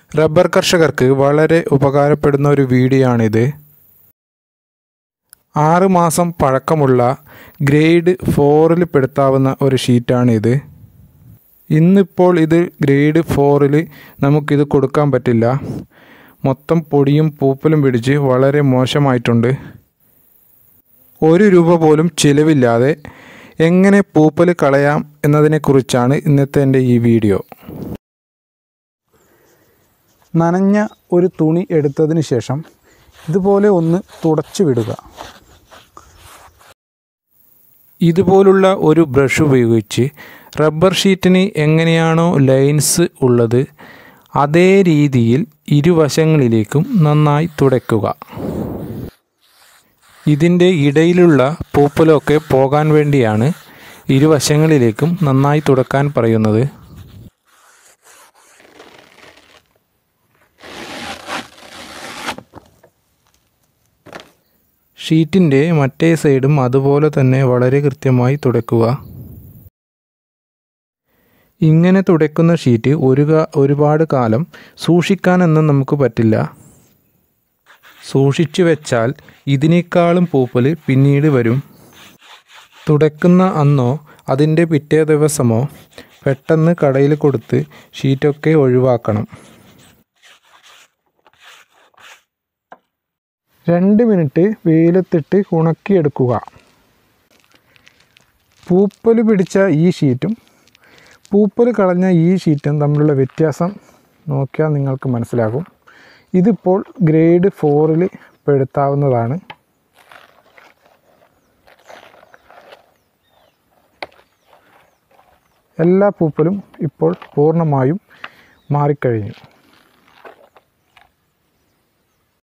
rubber കർഷകർക്ക് വളരെ ഉപകാരപ്പെടുന്ന ഒരു വീഡിയോ ആണിത് ആറ് മാസം പഴക്കമുള്ള ഗ്രേഡ് ഫോറിൽ പെടുത്താവുന്ന ഒരു ഷീറ്റാണിത് ഇന്നിപ്പോൾ ഇത് ഗ്രേഡ് ഫോറിൽ നമുക്കിത് കൊടുക്കാൻ പറ്റില്ല മൊത്തം പൊടിയും പൂപ്പലും പിടിച്ച് വളരെ മോശമായിട്ടുണ്ട് ഒരു രൂപ പോലും ചിലവില്ലാതെ എങ്ങനെ പൂപ്പൽ കളയാം എന്നതിനെക്കുറിച്ചാണ് ഇന്നത്തെ എൻ്റെ ഈ വീഡിയോ നനഞ്ഞ ഒരു തുണി എടുത്തതിന് ശേഷം ഇതുപോലെ ഒന്ന് തുടച്ചു വിടുക ഇതുപോലുള്ള ഒരു ബ്രഷ് ഉപയോഗിച്ച് റബ്ബർ ഷീറ്റിന് എങ്ങനെയാണോ ലൈൻസ് ഉള്ളത് അതേ രീതിയിൽ ഇരുവശങ്ങളിലേക്കും നന്നായി തുടയ്ക്കുക ഇതിൻ്റെ ഇടയിലുള്ള പൂപ്പലൊക്കെ പോകാൻ വേണ്ടിയാണ് ഇരുവശങ്ങളിലേക്കും നന്നായി തുടക്കാൻ പറയുന്നത് ഷീറ്റിൻ്റെ മറ്റേ സൈഡും അതുപോലെ തന്നെ വളരെ കൃത്യമായി തുടയ്ക്കുക ഇങ്ങനെ തുടയ്ക്കുന്ന ഷീറ്റ് ഒരു കാ- ഒരുപാട് കാലം സൂക്ഷിക്കാനൊന്നും നമുക്ക് പറ്റില്ല സൂക്ഷിച്ചു വെച്ചാൽ ഇതിനേക്കാളും പൂപ്പൽ പിന്നീട് വരും തുടയ്ക്കുന്ന അന്നോ അതിൻ്റെ പിറ്റേ ദിവസമോ പെട്ടെന്ന് കടയിൽ കൊടുത്ത് ഷീറ്റൊക്കെ ഒഴിവാക്കണം രണ്ട് മിനിറ്റ് വെയിലത്തിട്ട് ഉണക്കിയെടുക്കുക പൂപ്പൽ പിടിച്ച ഈ ഷീറ്റും പൂപ്പൽ കളഞ്ഞ ഈ ഷീറ്റും തമ്മിലുള്ള വ്യത്യാസം നോക്കിയാൽ നിങ്ങൾക്ക് മനസ്സിലാകും ഇതിപ്പോൾ ഗ്രേഡ് ഫോറിൽ പെടുത്താവുന്നതാണ് എല്ലാ പൂപ്പലും ഇപ്പോൾ പൂർണ്ണമായും മാറിക്കഴിഞ്ഞു